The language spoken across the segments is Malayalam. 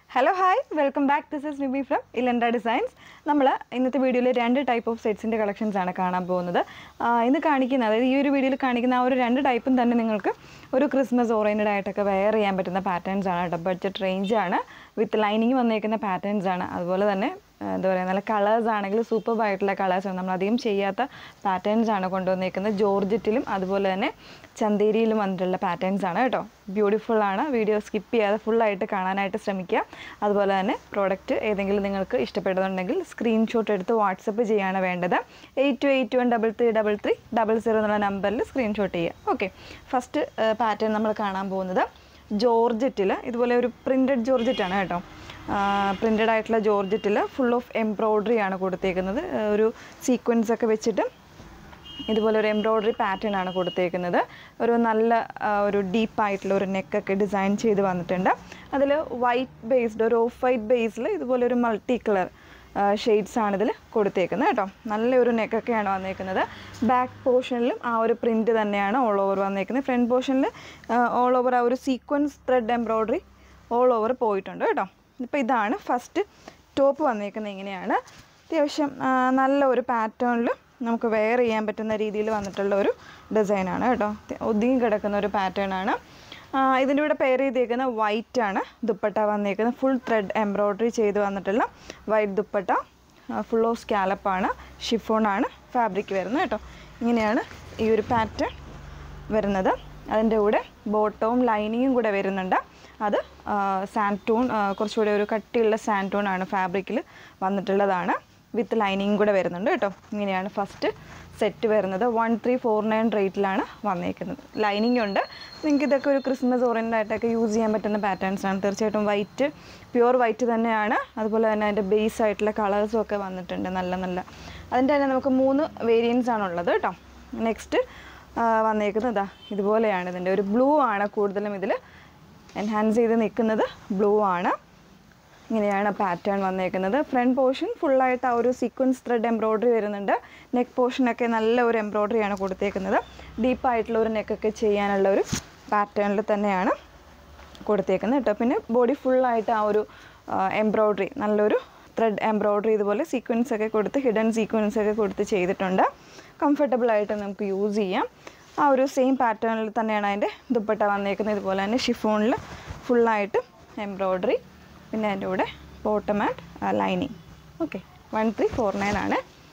hello hi welcome back this is നിബി ഫ്രം ഇലൻഡ ഡിസൈൻസ് നമ്മൾ ഇന്നത്തെ വീഡിയോയിൽ രണ്ട് ടൈപ്പ് ഓഫ് സെറ്റ്സിൻ്റെ കളക്ഷൻസ് ആണ് കാണാൻ പോകുന്നത് ആ, ഇന്ന് കാണിക്കുന്ന അതായത് ഈ ഒരു വീഡിയോയിൽ കാണിക്കുന്ന ആ ഒരു രണ്ട് ടൈപ്പും തന്നെ നിങ്ങൾക്ക് ഒരു ക്രിസ്മസ് ഓറിയൻറ്റഡ് ആയിട്ടൊക്കെ വെയർ ചെയ്യാൻ പറ്റുന്ന പാറ്റേൺസ് ആണ് കേട്ടോ ബഡ്ജറ്റ് റേഞ്ച് ആണ് വിത്ത് ലൈനിങ് വന്നേക്കുന്ന പാറ്റേൺസ് ആണ് അതുപോലെ തന്നെ ആ, എന്താ പറയുക നല്ല കളേഴ്സ് ആണെങ്കിൽ സൂപ്പർബ് ആയിട്ടുള്ള കളേഴ്സാണ് നമ്മൾ അധികം ചെയ്യാത്ത പാറ്റേൺസ് ആണ് കൊണ്ടുവന്നേക്കുന്നത് ജോർജറ്റിലും അതുപോലെ തന്നെ ചന്തേരിയിലും വന്നിട്ടുള്ള പാറ്റേൺസ് ആണ് കേട്ടോ ബ്യൂട്ടിഫുൾ ആണ് വീഡിയോ സ്കിപ്പ് ചെയ്യാതെ ഫുള്ളായിട്ട് കാണാനായിട്ട് ശ്രമിക്കുക അതുപോലെ തന്നെ പ്രോഡക്റ്റ് ഏതെങ്കിലും നിങ്ങൾക്ക് ഇഷ്ടപ്പെടുന്നുണ്ടെങ്കിൽ സ്ക്രീൻഷോട്ട് എടുത്ത് വാട്സപ്പ് ചെയ്യാണ് വേണ്ടത് eight two eight one double three double three double zero എന്നുള്ള നമ്പറിൽ സ്ക്രീൻഷോട്ട് ചെയ്യുക ഓക്കെ ഫസ്റ്റ് പാറ്റേൺ നമ്മൾ കാണാൻ പോകുന്നത് ജോർജറ്റിൽ ഇതുപോലെ ഒരു പ്രിൻറ്റഡ് ജോർജറ്റ് ആണ് കേട്ടോ പ്രിൻറ്റഡ് ആയിട്ടുള്ള ജോർജറ്റിൽ ഫുൾ ഓഫ് എംബ്രോയ്ഡറി ആണ് കൊടുത്തേക്കുന്നത് ആ, ഒരു സീക്വൻസ് ഒക്കെ വെച്ചിട്ട് ഇതുപോലെ ഒരു എംബ്രോയ്ഡറി പാറ്റേൺ ആണ് കൊടുത്തേക്കുന്നത് ഒരു നല്ല ആ, ഒരു ഡീപ്പായിട്ടുള്ള ഒരു നെക്കൊക്കെ ഡിസൈൻ ചെയ്ത് വന്നിട്ടുണ്ട് അതിൽ വൈറ്റ് ബേസ്ഡ് ഒരു ഓഫ് വൈറ്റ് ബേസിൽ ഇതുപോലെ ഒരു മൾട്ടി കളർ ഷെയ്ഡ്സ് ആണ് ഇതിൽ കൊടുത്തേക്കുന്നത് കേട്ടോ നല്ലൊരു നെക്കൊക്കെയാണ് വന്നേക്കുന്നത് ബാക്ക് പോർഷനിലും ആ ഒരു പ്രിൻറ്റ് തന്നെയാണ് ഓൾ ഓവർ വന്നേക്കുന്നത് ഫ്രണ്ട് പോർഷനിൽ ഓൾ ഓവർ ആ ഒരു sequence thread embroidery all over പോയിട്ടുണ്ട് കേട്ടോ ഇപ്പോൾ ഇതാണ് ഫസ്റ്റ് ടോപ്പ് വന്നേക്കുന്നത് ഇങ്ങനെയാണ് അത്യാവശ്യം ആ, നല്ല ഒരു പാറ്റേണിൽ നമുക്ക് വെയർ ചെയ്യാൻ പറ്റുന്ന രീതിയിൽ വന്നിട്ടുള്ള ഒരു ഡിസൈനാണ് കേട്ടോ തി- ഒതുങ്ങി കിടക്കുന്ന ഒരു പാറ്റേൺ ആണ് ആ, ഇതിൻ്റെ കൂടെ പെയർ ചെയ്തേക്കുന്ന വൈറ്റ് ആണ് ദുപ്പട്ട വന്നേക്കുന്നത് ഫുൾ ത്രെഡ് എംബ്രോയ്ഡറി ചെയ്ത് വന്നിട്ടുള്ള വൈറ്റ് ദുപ്പട്ട ഫുൾ ഓഫ് സ്കാലപ്പാണ് ഷിഫോണാണ് ഫാബ്രിക് വരുന്നത് കേട്ടോ ഇങ്ങനെയാണ് ഈ ഒരു പാറ്റേൺ വരുന്നത് അതിൻ്റെ കൂടെ ബോട്ടവും ലൈനിങ്ങും കൂടെ വരുന്നുണ്ട് അത് സാൻറ്റൂൺ കുറച്ചുകൂടെ ഒരു കട്ടിയുള്ള സാൻറ്റൂൺ ആണ് ഫാബ്രിക്കിൽ വന്നിട്ടുള്ളതാണ് വിത്ത് ലൈനിങ്ങും കൂടെ വരുന്നുണ്ട് കേട്ടോ ഇങ്ങനെയാണ് ഫസ്റ്റ് സെറ്റ് വരുന്നത് വൺ ത്രീ ഫോർ നയൻ റേറ്റിലാണ് വന്നേക്കുന്നത് ലൈനിങ് ഉണ്ട് നിങ്ങൾക്ക് ഇതൊക്കെ ഒരു ക്രിസ്മസ് ഓറിയൻ്റ് ആയിട്ടൊക്കെ യൂസ് ചെയ്യാൻ പറ്റുന്ന പാറ്റേൺസ് ആണ് തീർച്ചയായിട്ടും വൈറ്റ് പ്യുവർ വൈറ്റ് തന്നെയാണ് അതുപോലെ തന്നെ അതിൻ്റെ ബേസ് ആയിട്ടുള്ള കളേഴ്സും ഒക്കെ വന്നിട്ടുണ്ട് നല്ല നല്ല അതിൻ്റെ തന്നെ നമുക്ക് മൂന്ന് വേരിയൻസ് ആണുള്ളത് കേട്ടോ നെക്സ്റ്റ് വന്നേക്കുന്നത് ഇതാ ഇതുപോലെയാണ് ഇതിൻ്റെ ഒരു ബ്ലൂ ആണ് കൂടുതലും ഇതിൽ എൻഹാൻസ് ചെയ്ത് നിൽക്കുന്നത് ബ്ലൂ ആണ് ഇങ്ങനെയാണ് പാറ്റേൺ വന്നേക്കുന്നത് ഫ്രണ്ട് പോർഷൻ ഫുള്ളായിട്ട് ആ ഒരു സീക്വൻസ് ത്രെഡ് എംബ്രോയ്ഡറി വരുന്നുണ്ട് നെക്ക് പോർഷനൊക്കെ നല്ല ഒരു എംബ്രോയ്ഡറി ആണ് കൊടുത്തേക്കുന്നത് ഡീപ്പായിട്ടുള്ള ഒരു നെക്കൊക്കെ ചെയ്യാനുള്ള ഒരു പാറ്റേണിൽ തന്നെയാണ് കൊടുത്തേക്കുന്നത് കേട്ടോ പിന്നെ ബോഡി ഫുള്ളായിട്ട് ആ ഒരു എംബ്രോയ്ഡറി നല്ലൊരു ത്രെഡ് എംബ്രോയ്ഡറി ഇതുപോലെ സീക്വൻസ് ഒക്കെ കൊടുത്ത് ഹിഡൻ സീക്വൻസ് ഒക്കെ കൊടുത്ത് ചെയ്തിട്ടുണ്ട് കംഫർട്ടബിൾ ആയിട്ട് നമുക്ക് യൂസ് ചെയ്യാം ആ ഒരു സെയിം പാറ്റേണിൽ തന്നെയാണ് അതിൻ്റെ ദുപ്പട്ട വന്നേക്കുന്നത് ഇതുപോലെ തന്നെ ഷിഫോണിൽ ഫുള്ളായിട്ട് എംബ്രോയ്ഡറി പിന്നെ അതിൻ്റെ കൂടെ bottom and lining okay one three four nine ആണ്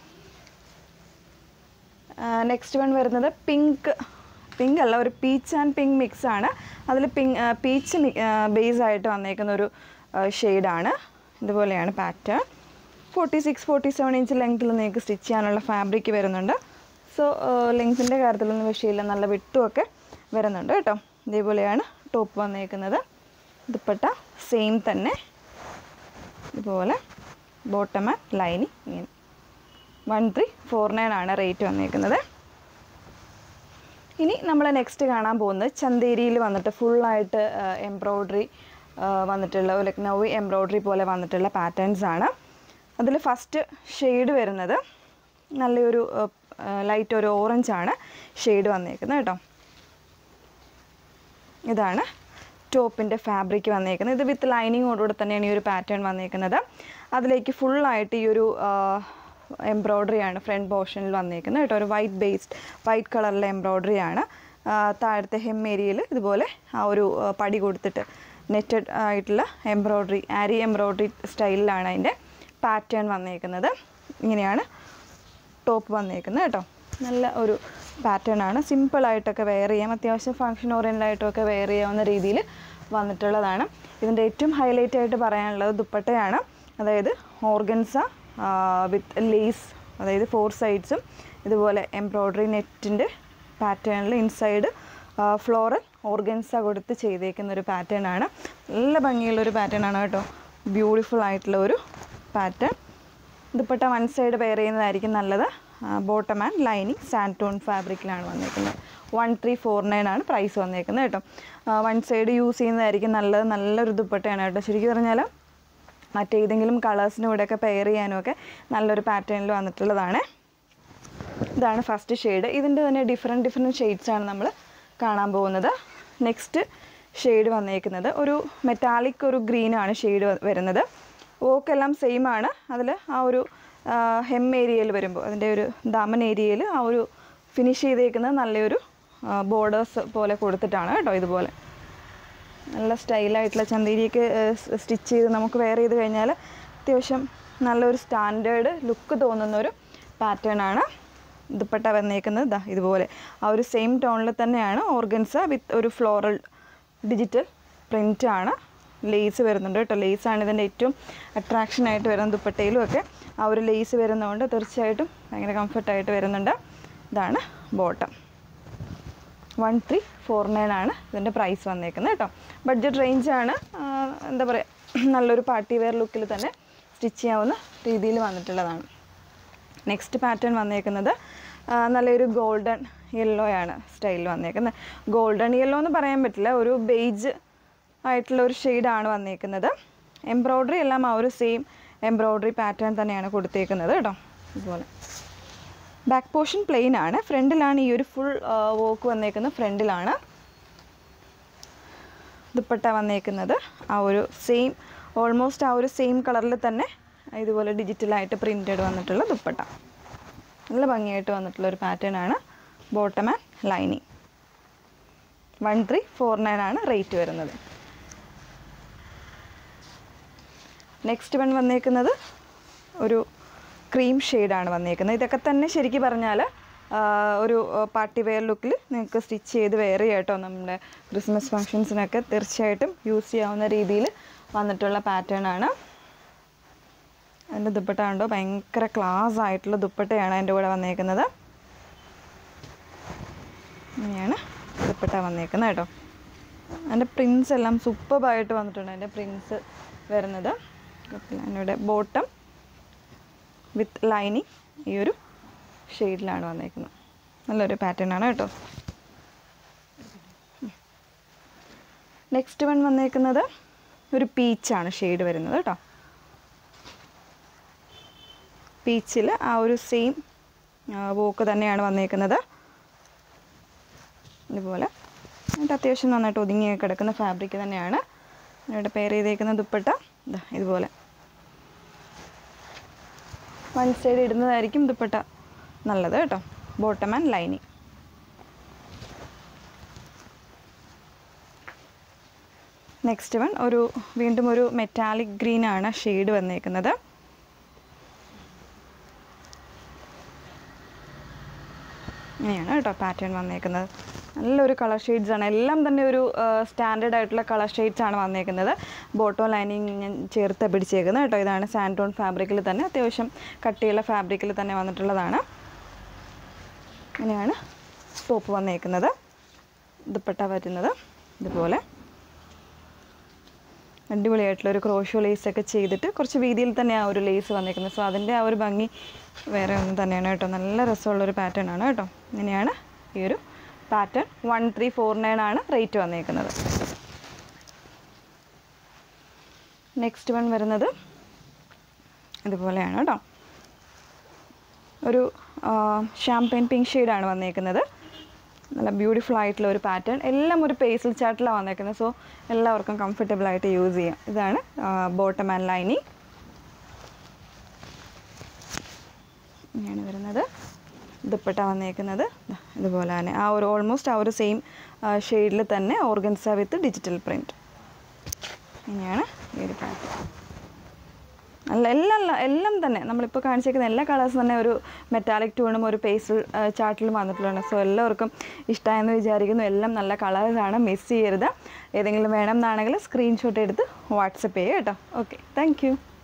നെക്സ്റ്റ് വൺ വരുന്നത് പിങ്ക് പിങ്ക് അല്ല ഒരു പീച്ച് ആൻഡ് പിങ്ക് മിക്സ് ആണ് അതിൽ പിങ്ക് പീച്ച് ബേസ് ആയിട്ട് വന്നേക്കുന്ന ഒരു ഷെയ്ഡാണ് ഇതുപോലെയാണ് pattern forty six forty seven inch ലെങ്ത്തിൽ നിങ്ങൾക്ക് സ്റ്റിച്ച് ചെയ്യാനുള്ള ഫാബ്രിക് വരുന്നുണ്ട് സോ ലെങ്ത്തിൻ്റെ കാര്യത്തിലൊന്നും വിഷയമില്ല നല്ല വിട്ടുമൊക്കെ വരുന്നുണ്ട് കേട്ടോ ഇതേപോലെയാണ് ടോപ്പ് വന്നേക്കുന്നത് ദുപ്പട്ട സെയിം തന്നെ ഇതുപോലെ ബോട്ടം ആൻഡ് ലൈനിങ് ഇങ്ങനെ വൺ ത്രീ ഫോർ നയൻ ആണ് റേറ്റ് വന്നേക്കുന്നത് ഇനി നമ്മൾ നെക്സ്റ്റ് കാണാൻ പോകുന്നത് ചന്തേരിയിൽ വന്നിട്ട് ഫുള്ളായിട്ട് എംബ്രോയ്ഡറി വന്നിട്ടുള്ള ഒരു ലക്നൗവി എംബ്രോയ്ഡറി പോലെ വന്നിട്ടുള്ള പാറ്റേൺസ് ആണ് അതിൽ ഫസ്റ്റ് ഷെയ്ഡ് വരുന്നത് നല്ലൊരു ലൈറ്റ് ഒരു ഓറഞ്ച് ആണ് ഷെയ്ഡ് വന്നേക്കുന്നത് കേട്ടോ ഇതാണ് ടോപ്പിൻ്റെ ഫാബ്രിക് വന്നേക്കുന്നത് ഇത് വിത്ത് ലൈനിങ്ങോടുകൂടെ തന്നെയാണ് ഈ ഒരു പാറ്റേൺ വന്നേക്കുന്നത് അതിലേക്ക് ഫുള്ളായിട്ട് ഈ ഒരു എംബ്രോയ്ഡറി ആണ് ഫ്രണ്ട് പോർഷനിൽ വന്നേക്കുന്നത് കേട്ടോ ഒരു വൈറ്റ് ബേസ്ഡ് വൈറ്റ് കളറിലെ എംബ്രോയ്ഡറി ആണ് ആ, താഴത്തെ ഹെം ഏരിയയിൽ ഇതുപോലെ ആ ഒരു ആ, പടി കൊടുത്തിട്ട് നെറ്റഡ് ആയിട്ടുള്ള എംബ്രോയ്ഡറി ആരി എംബ്രോയ്ഡറി സ്റ്റൈലിലാണ് അതിൻ്റെ പാറ്റേൺ വന്നേക്കുന്നത് ഇങ്ങനെയാണ് ടോപ്പ് വന്നേക്കുന്നത് കേട്ടോ നല്ല ഒരു പാറ്റേൺ ആണ് സിമ്പിളായിട്ടൊക്കെ വെയർ ചെയ്യാം അത്യാവശ്യം ഫങ്ഷൻ ഓറിയൻ്റായിട്ടൊക്കെ വെയർ ചെയ്യാവുന്ന രീതിയിൽ വന്നിട്ടുള്ളതാണ് ഇതിൻ്റെ ഏറ്റവും ഹൈലൈറ്റ് ആയിട്ട് പറയാനുള്ളത് ദുപ്പട്ടയാണ് അതായത് ഓർഗൻസ വിത്ത് ലേസ് അതായത് ഫോർ സൈഡ്സും ഇതുപോലെ എംബ്രോയ്ഡറി നെറ്റിൻ്റെ പാറ്റേണിൽ ഇൻസൈഡ് ഫ്ലോറൽ ഓർഗൻസ കൊടുത്ത് ചെയ്തേക്കുന്ന ഒരു പാറ്റേൺ ആണ് നല്ല ഭംഗിയുള്ള ഒരു പാറ്റേൺ ആണ് കേട്ടോ ബ്യൂട്ടിഫുൾ ആയിട്ടുള്ള ഒരു pattern dupatta one side wear ചെയ്യുന്നതായിരിക്കും നല്ലത് ബോട്ടം ആൻഡ് ലൈനിങ് സാൻറ്റോൺ ഫാബ്രിക്കിലാണ് വന്നേക്കുന്നത് വൺ ത്രീ ഫോർ നയൻ ആണ് പ്രൈസ് വന്നേക്കുന്നത് കേട്ടോ വൺ സൈഡ് യൂസ് ചെയ്യുന്നതായിരിക്കും നല്ലത് നല്ലൊരു ദുപ്പട്ടയാണ് കേട്ടോ ശരിക്കും പറഞ്ഞാൽ മറ്റേതെങ്കിലും കളേഴ്സിനും കൂടെയൊക്കെ പെയർ ചെയ്യാനും ഒക്കെ നല്ലൊരു പാറ്റേണിൽ വന്നിട്ടുള്ളതാണ് ഇതാണ് ഫസ്റ്റ് ഷെയ്ഡ് ഇതിൻ്റെ തന്നെ ഡിഫറെൻറ്റ് ഡിഫറെൻറ്റ് ഷെയ്ഡ്സ് ആണ് നമ്മൾ കാണാൻ പോകുന്നത് നെക്സ്റ്റ് ഷെയ്ഡ് വന്നേക്കുന്നത് ഒരു മെറ്റാലിക് ഒരു ഗ്രീനാണ് ഷെയ്ഡ് വരുന്നത് വോക്കെല്ലാം സെയിം ആണ് അതിൽ ആ ഒരു ഹെം ഏരിയയിൽ വരുമ്പോൾ അതിൻ്റെ ഒരു ദാമൻ ഏരിയയിൽ ആ ഒരു ഫിനിഷ് ചെയ്തേക്കുന്നത് നല്ലൊരു ബോർഡേഴ്സ് പോലെ കൊടുത്തിട്ടാണ് കേട്ടോ ഇതുപോലെ നല്ല സ്റ്റൈലായിട്ടുള്ള ചന്തേരിയൊക്കെ സ്റ്റിച്ച് ചെയ്ത് നമുക്ക് വെയർ ചെയ്ത് കഴിഞ്ഞാൽ അത്യാവശ്യം നല്ലൊരു സ്റ്റാൻഡേർഡ് ലുക്ക് തോന്നുന്ന ഒരു പാറ്റേൺ ആണ് ദുപ്പട്ട വന്നേക്കുന്നത് ദാ ഇതുപോലെ ആ ഒരു സെയിം ടോണിൽ തന്നെയാണ് ഓർഗൻസ വിത്ത് ഒരു ഫ്ലോറൽ ഡിജിറ്റൽ പ്രിൻ്റ് ആണ് ലേസ് വരുന്നുണ്ട് കേട്ടോ ലേസാണ് ഇതിൻ്റെ ഏറ്റവും അട്രാക്ഷൻ ആയിട്ട് വരുന്ന ദുപ്പട്ടയിലും ഒക്കെ ആ ഒരു ലേസ് വരുന്നതുകൊണ്ട് തീർച്ചയായിട്ടും ഭയങ്കര കംഫർട്ടായിട്ട് വരുന്നുണ്ട് ഇതാണ് bottom one three four nine ആണ് ഇതിൻ്റെ പ്രൈസ് വന്നേക്കുന്നത് കേട്ടോ ബഡ്ജറ്റ് റേഞ്ചാണ് എന്താ പറയുക നല്ലൊരു പാർട്ടി വെയർ ലുക്കിൽ തന്നെ സ്റ്റിച്ച് ചെയ്യാവുന്ന രീതിയിൽ വന്നിട്ടുള്ളതാണ് നെക്സ്റ്റ് പാറ്റേൺ വന്നേക്കുന്നത് ആ, നല്ലൊരു ഗോൾഡൻ യെല്ലോ ആണ് സ്റ്റൈലിൽ വന്നേക്കുന്നത് ഗോൾഡൻ യെല്ലോ എന്ന് പറയാൻ പറ്റില്ല ഒരു ബേജ് ആയിട്ടുള്ള ഒരു ഷെയ്ഡാണ് വന്നേക്കുന്നത് എംബ്രോയ്ഡറി എല്ലാം ആ ഒരു സെയിം എംബ്രോയ്ഡറി പാറ്റേൺ തന്നെയാണ് കൊടുത്തേക്കുന്നത് കേട്ടോ ഇതുപോലെ ബാക്ക് പോർഷൻ പ്ലെയിൻ ആണ് ഫ്രണ്ടിലാണ് ഈ ഒരു ഫുൾ വർക്ക് വന്നേക്കുന്നത് ഫ്രണ്ടിലാണ് ദുപ്പട്ട വന്നേക്കുന്നത് ആ ഒരു സെയിം ഓൾമോസ്റ്റ് ആ ഒരു സെയിം കളറിൽ തന്നെ ഇതുപോലെ ഡിജിറ്റലായിട്ട് പ്രിൻറ്റഡ് വന്നിട്ടുള്ള ദുപ്പട്ട നല്ല ഭംഗിയായിട്ട് വന്നിട്ടുള്ള ഒരു പാറ്റേൺ ആണ് bottom and lining one three four nine ആണ് റേറ്റ് വരുന്നത് നെക്സ്റ്റ് വൺ വന്നേക്കുന്നത് ഒരു ക്രീം ഷെയ്ഡാണ് വന്നേക്കുന്നത് ഇതൊക്കെ തന്നെ ശരിക്കും പറഞ്ഞാൽ ഒരു പാർട്ടി വെയർ ലുക്കിൽ നിങ്ങൾക്ക് സ്റ്റിച്ച് ചെയ്ത് വെയർ ചെയ്യാം കേട്ടോ നമ്മുടെ ക്രിസ്മസ് ഫങ്ഷൻസിനൊക്കെ തീർച്ചയായിട്ടും യൂസ് ചെയ്യാവുന്ന രീതിയിൽ വന്നിട്ടുള്ള പാറ്റേൺ ആണ് അതിൻ്റെ ദുപ്പട്ട കണ്ടോ ഭയങ്കര ക്ലാസ് ആയിട്ടുള്ള ദുപ്പട്ടയാണ് അതിൻ്റെ കൂടെ വന്നേക്കുന്നത് ഇങ്ങനെയാണ് ദുപ്പട്ട വന്നേക്കുന്നത് കേട്ടോ അതിൻ്റെ പ്രിൻസ് എല്ലാം സൂപ്പറായിട്ട് വന്നിട്ടുണ്ട് അതിൻ്റെ പ്രിൻസ് വരുന്നത് അതിൻ്റെ ബോട്ടം വിത്ത് ലൈനിങ് ഈ ഒരു ഷെയ്ഡിലാണ് വന്നേക്കുന്നത് നല്ലൊരു പാറ്റേൺ ആണ് കേട്ടോ നെക്സ്റ്റ് വൺ വന്നേക്കുന്നത് ഒരു പീച്ചാണ് ഷെയ്ഡ് വരുന്നത് കേട്ടോ പീച്ചിൽ ആ ഒരു സെയിം വോക്ക് തന്നെയാണ് വന്നേക്കുന്നത് ഇതുപോലെ എന്നിട്ട് അത്യാവശ്യം നന്നായിട്ട് ഒതുങ്ങി കിടക്കുന്ന ഫാബ്രിക് തന്നെയാണ് ഇവിടെ പെയർ ചെയ്തേക്കുന്ന ദുപ്പട്ട ഇതാ ഇതുപോലെ വൺ സൈഡ് ഇടുന്നതായിരിക്കും ദുപ്പട്ട നല്ലത് കേട്ടോ bottom and lining next one ഒരു വീണ്ടും ഒരു മെറ്റാലിക് ഗ്രീൻ ആണ് ഷെയ്ഡ് വന്നേക്കുന്നത് ഇങ്ങനെയാണ് കേട്ടോ പാറ്റേൺ വന്നേക്കുന്നത് നല്ലൊരു കളർ ഷെയ്ഡ്സ് ആണ് എല്ലാം തന്നെ ഒരു സ്റ്റാൻഡേർഡ് ആയിട്ടുള്ള കളർ ഷെയ്ഡ്സ് ആണ് വന്നേക്കുന്നത് ബോട്ടോ ലൈനിങ് ഞാൻ ചേർത്ത് പിടിച്ചേക്കുന്നത് കേട്ടോ ഇതാണ് സാൻഡോൺ ഫാബ്രിക്കിൽ തന്നെ അത്യാവശ്യം കട്ടിയുള്ള ഫാബ്രിക്കിൽ തന്നെ വന്നിട്ടുള്ളതാണ് ഇങ്ങനെയാണ് ടോപ്പ് വന്നേക്കുന്നത് ദുപ്പട്ട വരുന്നത് ഇതുപോലെ അടിപൊളിയായിട്ടുള്ള ഒരു ക്രോഷോ ലേസ് ഒക്കെ ചെയ്തിട്ട് കുറച്ച് വീതിയിൽ തന്നെ ആ ഒരു ലേസ് വന്നേക്കുന്നത് സോ അതിൻ്റെ ആ ഒരു ഭംഗി വേറെ ഒന്നും തന്നെയാണ് കേട്ടോ നല്ല രസമുള്ളൊരു പാറ്റേൺ ആണ് കേട്ടോ ഇങ്ങനെയാണ് ഈ ഒരു pattern one three four nine ആണ് റേറ്റ് വന്നേക്കുന്നത് നെക്സ്റ്റ് വൺ വരുന്നത് ഇതുപോലെയാണ് കേട്ടോ ഒരു ഷാംപെയിൻ പിങ്ക് ഷെയ്ഡാണ് വന്നേക്കുന്നത് നല്ല ബ്യൂട്ടിഫുൾ ആയിട്ടുള്ള ഒരു പാറ്റേൺ എല്ലാം ഒരു പേസിൽ ചാർട്ടിലാണ് വന്നേക്കുന്നത് സോ എല്ലാവർക്കും കംഫർട്ടബിൾ ആയിട്ട് യൂസ് ചെയ്യാം ഇതാണ് ബോട്ടം ആൻഡ് ലൈനിങ് ഇങ്ങനെയാണ് വരുന്നത് ദുപ്പട്ട വന്നേക്കുന്നത് ദാ ഇതുപോലെ തന്നെ ആ ഒരു ഓൾമോസ്റ്റ് ആ ഒരു സെയിം ഷെയ്ഡിൽ തന്നെ ഓർഗൻസ വിത്ത് ഡിജിറ്റൽ പ്രിൻറ്റ് ഇങ്ങനെയാണ് ഈ ഒരു പാറ്റേൺ അല്ല എല്ലാം അല്ല എല്ലാം തന്നെ നമ്മളിപ്പോൾ കാണിച്ചേക്കുന്ന എല്ലാ കളേഴ്സും തന്നെ ഒരു മെറ്റാലിക് ടൂണും ഒരു പേസിൽ ചാർട്ടിലും വന്നിട്ടുള്ളതാണ് സോ എല്ലാവർക്കും ഇഷ്ടമായെന്ന് വിചാരിക്കുന്നു എല്ലാം നല്ല കളേഴ്സാണ് മിസ് ചെയ്യരുത് ഏതെങ്കിലും വേണം എന്നാണെങ്കിൽ സ്ക്രീൻഷോട്ട് എടുത്ത് വാട്സപ്പ് ചെയ്യുക കേട്ടോ ഓക്കെ താങ്ക്